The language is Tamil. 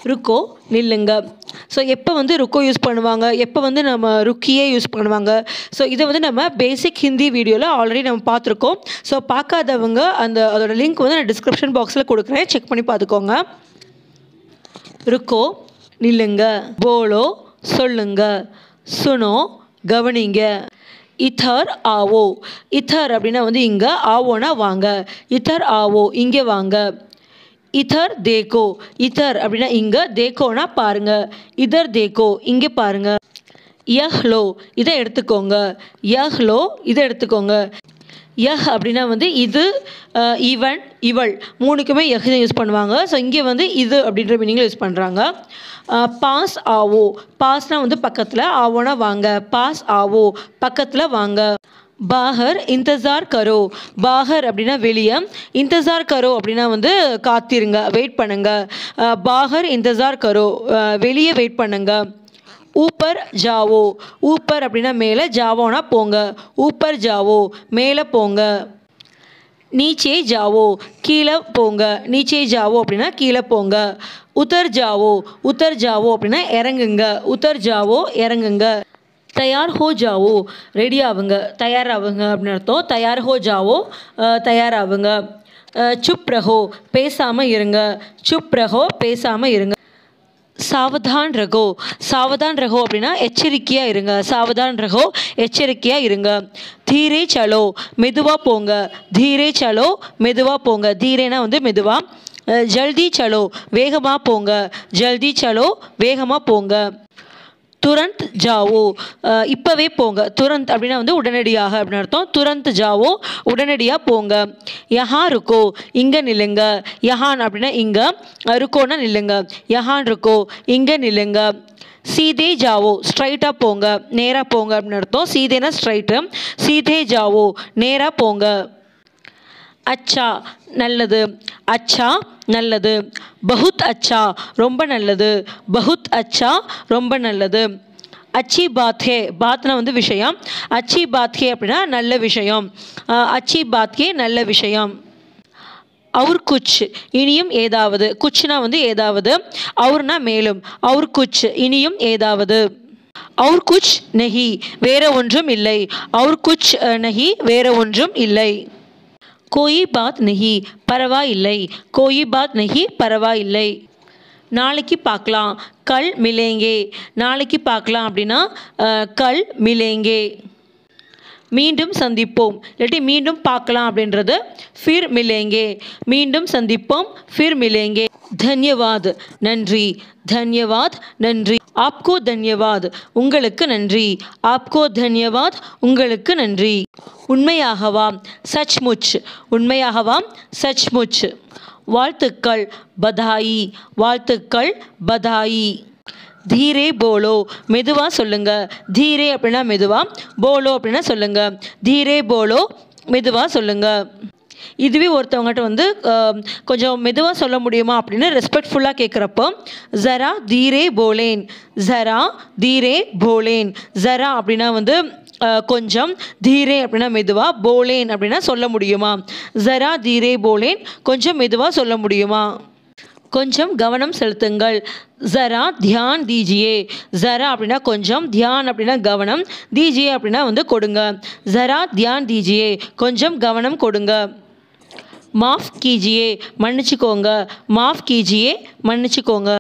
ருக்கோ நில்லுங்க ஸோ எப்போ வந்து ருக்கோ யூஸ் பண்ணுவாங்க எப்போ வந்து நம்ம ருக்கியே யூஸ் பண்ணுவாங்க ஸோ இதை வந்து நம்ம பேசிக் ஹிந்தி வீடியோவில் ஆல்ரெடி நம்ம பார்த்துருக்கோம் ஸோ பார்க்காதவங்க அந்த அதோட லிங்க் வந்து நான் டிஸ்கிரிப்ஷன் பாக்ஸில் கொடுக்குறேன் செக் பண்ணி பார்த்துக்கோங்க ருக்கோ நில்லுங்க போலோ சொல்லுங்க சுனோ கவனிங்க இத்தர் ஆவோ இத்தர் அப்படின்னா வந்து இங்கே ஆவோனா வாங்க இத்தர் ஆவோ இங்கே வாங்க இதர் தேக்கோ இதர் அப்படின்னா இங்கே தேக்கோனா பாருங்க இதர் தேக்கோ இங்கே பாருங்க யஹ்லோ இதை எடுத்துக்கோங்க யஹ்லோ இதை எடுத்துக்கோங்க யஹ் அப்படின்னா வந்து இது அஹ், இவன் இவள் மூணுக்குமே யஹ் தான் யூஸ் பண்ணுவாங்க ஸோ இங்கே வந்து இது அப்படின்ற மீனிங்கில் யூஸ் பண்ணுறாங்க பாஸ் ஆவோ பாஸ்னால் வந்து பக்கத்தில் ஆவோனா வாங்க பாஸ் ஆவோ பக்கத்தில் வாங்க பாகர் இந்தசார் கரோ பாகர் அப்படின்னா வெளியே இந்தசார் கரோ அப்படின்னா வந்து காத்திருங்க வெயிட் பண்ணுங்க அஹ், பாகர் இந்தசார் கரோ அஹ், வெளியே வெயிட் பண்ணுங்க ஊப்பர் ஜாவோ ஊப்பர் அப்படின்னா மேலே ஜாவோனா போங்க ஊப்பர் ஜாவோ மேலே போங்க நீச்சே ஜாவோ கீழே போங்க நீச்சே ஜாவோ அப்படின்னா கீழே போங்க உத்தர் ஜாவோ உத்தர் ஜாவோ அப்படின்னா இறங்குங்க உத்தர் ஜாவோ இறங்குங்க தயார் ஹோ ஜாவோ ரெடி ஆகுங்க தயாராகுங்க அப்படின்னு அர்த்தம் தயார் ஹோ ஜாவோ அஹ், தயாராகுங்க அஹ், சுப் ரஹோ பேசாமல் இருங்க சுப் ரஹோ பேசாமல் இருங்க சாவதான் ரகோ சாவதான் ரகோ அப்படின்னா எச்சரிக்கையாக இருங்க சாவதான் ரகோ எச்சரிக்கையாக இருங்க தீரே சலோ மெதுவாக போங்க தீரே சலோ மெதுவாக போங்க தீரேனா வந்து மெதுவாக அஹ், ஜல்தி சலோ வேகமாக போங்க ஜல்தி சலோ வேகமாக போங்க துரந்த் ஜாவோ அஹ், இப்போவே போங்க துரந்த் அப்படின்னா வந்து உடனடியாக அப்படின்னு அர்த்தம் துரந்த் ஜாவோ உடனடியாக போங்க யஹான் ருக்கோ இங்கே நில்லுங்க யஹான் அப்படின்னா இங்கே ருக்கோன்னா நில்லுங்க யஹான் ருக்கோ இங்கே நில்லுங்க சீதே ஜாவோ ஸ்ட்ரைட்டாக போங்க நேராக போங்க அப்படின்னு அர்த்தம் சீதேனா ஸ்ட்ரைட்டு சீதே ஜாவோ நேராக போங்க அச்சா நல்லது அச்சா நல்லது பகுத் அச்சா ரொம்ப நல்லது பகுத் அச்சா ரொம்ப நல்லது அச்சி பாத் ஹே பாத்னா வந்து விஷயம் அச்சி பாத் ஹே அப்படின்னா நல்ல விஷயம் அஹ், அச்சி பாத் ஹே நல்ல விஷயம் அவர் குச் இனியும் ஏதாவது குச்னா வந்து ஏதாவது அவர்னா மேலும் அவர் குச் இனியும் ஏதாவது அவர் குச் நெஹி வேற ஒன்றும் இல்லை அவர் குச் அஹ், நஹி வேற ஒன்றும் இல்லை கோயி பாத் நஹி பரவாயில்லை கோயி பாத் நஹி பரவாயில்லை நாளைக்கு பார்க்கலாம் கல் மிலேங்கே நாளைக்கு பார்க்கலாம் அப்படின்னா அஹ், கல் மிலேங்கே மீண்டும் சந்திப்போம் இல்லாட்டி மீண்டும் பார்க்கலாம் அப்படின்றது ஃபிர் மிலேங்கே மீண்டும் சந்திப்போம் ஃபிர் மிலேங்கே தன்யவாத் நன்றி தன்யவாத் நன்றி ஆப்கோ தன்யவாத் உங்களுக்கு நன்றி ஆப்கோ தன்யவாத் உங்களுக்கு நன்றி உண்மையாகவாம் சச்முச் உண்மையாகவாம் சச்முச் வாழ்த்துக்கள் பதாயி வாழ்த்துக்கள் பதாயி தீரே போலோ மெதுவாக சொல்லுங்க தீரே அப்படின்னா மெதுவாக போலோ அப்படின்னா சொல்லுங்க தீரே போலோ மெதுவாக சொல்லுங்க இதுவே ஒருத்தவங்ககிட்ட வந்து அஹ், கொஞ்சம் மெதுவாக சொல்ல முடியுமா அப்படின்னு ரெஸ்பெக்ட்ஃபுல்லாக கேட்குறப்போ ஜரா தீரே போலேன் ஜரா தீரே போலேன் ஜரா அப்படின்னா வந்து அஹ், கொஞ்சம் தீரே அப்படின்னா மெதுவாக போலேன் அப்படின்னா சொல்ல முடியுமா ஜரா தீரே போலேன் கொஞ்சம் மெதுவாக சொல்ல முடியுமா கொஞ்சம் கவனம் செலுத்துங்கள் ஜரா தியான் தீஜியே ஜரா அப்படின்னா கொஞ்சம் தியான் அப்படின்னா கவனம் தீஜியே அப்படின்னா வந்து கொடுங்க ஜரா தியான் தீஜியே கொஞ்சம் கவனம் கொடுங்க மாஃப் கீஜியே மன்னிச்சுக்கோங்க மாஃப் கீஜியே மன்னிச்சுக்கோங்க